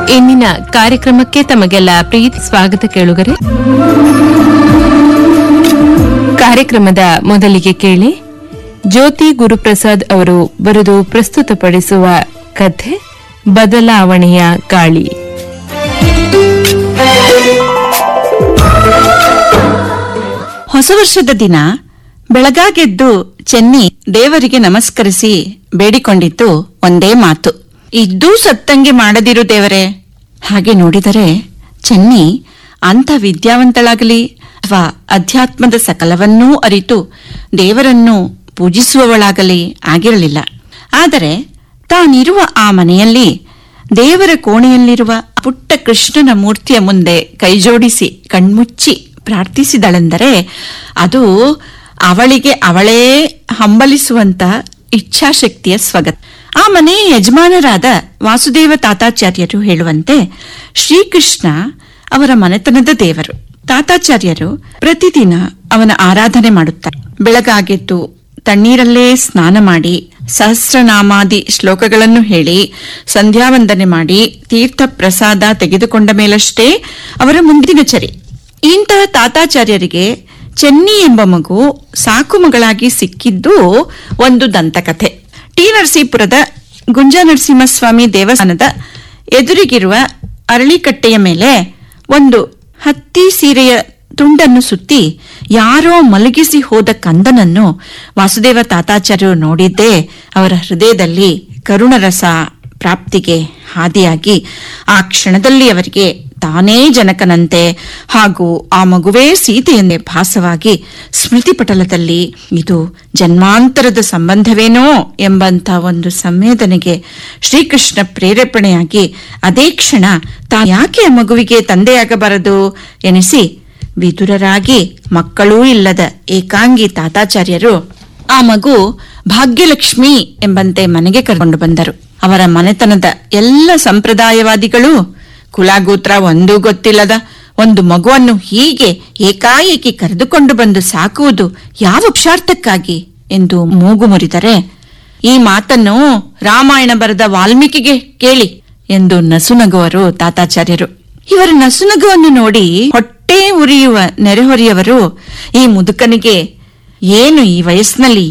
ಇಂದಿನ ಕಾರ್ಯಕ್ರಮಕ್ಕೆ ತಮಗೆಲ್ಲ ಪ್ರೀತಿ ಸ್ವಾಗತ ಕೇಳುಗರೆ ಕಾರ್ಯಕ್ರಮದ ಮೊದಲಿಗೆ ಕೇಳಿ ಜ್ಯೋತಿ ಗುರುಪ್ರಸಾದ್ ಅವರು ಬರೆದು ಪ್ರಸ್ತುತಪಡಿಸುವ ಕಥೆ ಬದಲಾವಣೆಯ ಗಾಳಿ ಹೊಸ ವರ್ಷದ ದಿನ ಬೆಳಗಾಗೆದ್ದು ಚೆನ್ನಿ ದೇವರಿಗೆ ನಮಸ್ಕರಿಸಿ ಬೇಡಿಕೊಂಡಿದ್ದು ಒಂದೇ ಮಾತು ಇದ್ದೂ ಸತ್ತಂಗೆ ಮಾಡದಿರು ದೇವರೇ ಹಾಗೆ ನೋಡಿದರೆ ಚೆನ್ನಿ ಅಂಥ ವಿದ್ಯಾವಂತಳಾಗಲಿ ಅಥವಾ ಅಧ್ಯಾತ್ಮದ ಸಕಲವನ್ನೂ ಅರಿತು ದೇವರನ್ನು ಪೂಜಿಸುವವಳಾಗಲಿ ಆಗಿರಲಿಲ್ಲ ಆದರೆ ತಾನಿರುವ ಆ ಮನೆಯಲ್ಲಿ ದೇವರ ಕೋಣೆಯಲ್ಲಿರುವ ಪುಟ್ಟ ಕೃಷ್ಣನ ಮೂರ್ತಿಯ ಮುಂದೆ ಕೈಜೋಡಿಸಿ ಕಣ್ಮುಚ್ಚಿ ಪ್ರಾರ್ಥಿಸಿದಳೆಂದರೆ ಅದು ಅವಳಿಗೆ ಅವಳೇ ಹಂಬಲಿಸುವಂತ ಇಚ್ಛಾಶಕ್ತಿಯ ಸ್ವಗತ ಆ ಮನೆಯ ಯಜಮಾನರಾದ ವಾಸುದೇವ ತಾತಾಚಾರ್ಯರು ಹೇಳುವಂತೆ ಶ್ರೀಕೃಷ್ಣ ಅವರ ಮನೆತನದ ದೇವರು ತಾತಾಚಾರ್ಯರು ಪ್ರತಿದಿನ ಅವನ ಆರಾಧನೆ ಮಾಡುತ್ತಾರೆ ಬೆಳಗಾಗೆದ್ದು ತಣ್ಣೀರಲ್ಲೇ ಸ್ನಾನ ಮಾಡಿ ಸಹಸ್ರನಾಮಾದಿ ಶ್ಲೋಕಗಳನ್ನು ಹೇಳಿ ಸಂಧ್ಯಾವಂದನೆ ಮಾಡಿ ತೀರ್ಥ ಪ್ರಸಾದ ತೆಗೆದುಕೊಂಡ ಮೇಲಷ್ಟೇ ಅವರ ಮುಂದಿನ ಚರಿ ಇಂತಹ ತಾತಾಚಾರ್ಯರಿಗೆ ಚೆನ್ನಿ ಎಂಬ ಮಗು ಸಾಕು ಮಗಳಾಗಿ ಸಿಕ್ಕಿದ್ದು ಒಂದು ದಂತಕಥೆ ಟಿ ನರಸೀಪುರದ ಗುಂಜ ನರಸಿಂಹಸ್ವಾಮಿ ದೇವಸ್ಥಾನದ ಎದುರಿಗಿರುವ ಅರಳಿಕಟ್ಟೆಯ ಮೇಲೆ ಒಂದು ಹತ್ತಿ ಸೀರೆಯ ತುಂಡನ್ನು ಸುತ್ತಿ ಯಾರೋ ಮಲಗಿಸಿ ಹೋದ ಕಂದನನ್ನು ವಾಸುದೇವ ತಾತಾಚಾರ್ಯರು ನೋಡಿದ್ದೇ ಅವರ ಹೃದಯದಲ್ಲಿ ಕರುಣರಸ ಪ್ರಾಪ್ತಿಗೆ ಹಾದಿಯಾಗಿ ಆ ಕ್ಷಣದಲ್ಲಿ ಅವರಿಗೆ ತಾನೇ ಜನಕನಂತೆ ಹಾಗೂ ಆ ಮಗುವೇ ಸೀತೆಯನ್ನೇ ಭಾಸವಾಗಿ ಸ್ಮೃತಿಪಟಲದಲ್ಲಿ ಇದು ಜನ್ಮಾಂತರದ ಸಂಬಂಧವೇನೋ ಎಂಬಂತ ಒಂದು ಸಂವೇದನೆಗೆ ಶ್ರೀಕೃಷ್ಣ ಪ್ರೇರೇಪಣೆಯಾಗಿ ಅದೇ ಕ್ಷಣ ತಾ ಯಾಕೆ ಆ ಮಗುವಿಗೆ ತಂದೆಯಾಗಬಾರದು ಎನಿಸಿ ವಿದುರರಾಗಿ ಮಕ್ಕಳೂ ಇಲ್ಲದ ಏಕಾಂಗಿ ತಾತಾಚಾರ್ಯರು ಆ ಮಗು ಭಾಗ್ಯಲಕ್ಷ್ಮಿ ಎಂಬಂತೆ ಮನೆಗೆ ಕರೆಕೊಂಡು ಬಂದರು ಅವರ ಮನೆತನದ ಎಲ್ಲ ಸಂಪ್ರದಾಯವಾದಿಗಳು ಕುಲಗೋತ್ರ ಒಂದೂ ಗೊತ್ತಿಲ್ಲದ ಒಂದು ಮಗುವನ್ನು ಹೀಗೆ ಏಕಾಏಕಿ ಕರೆದುಕೊಂಡು ಬಂದು ಸಾಕುವುದು ಯಾವ ಪುರುಷಾರ್ಥಕ್ಕಾಗಿ ಎಂದು ಮೂಗು ಮುರಿದರೆ ಈ ಮಾತನ್ನು ರಾಮಾಯಣ ಬರೆದ ವಾಲ್ಮೀಕಿಗೆ ಕೇಳಿ ಎಂದು ನಸುನಗುವರು ತಾತಾಚಾರ್ಯರು ಇವರ ನಸುನಗುವನ್ನು ನೋಡಿ ಹೊಟ್ಟೆ ಉರಿಯುವ ನೆರೆಹೊರೆಯವರು ಈ ಮುದುಕನಿಗೆ ಏನು ಈ ವಯಸ್ಸಿನಲ್ಲಿ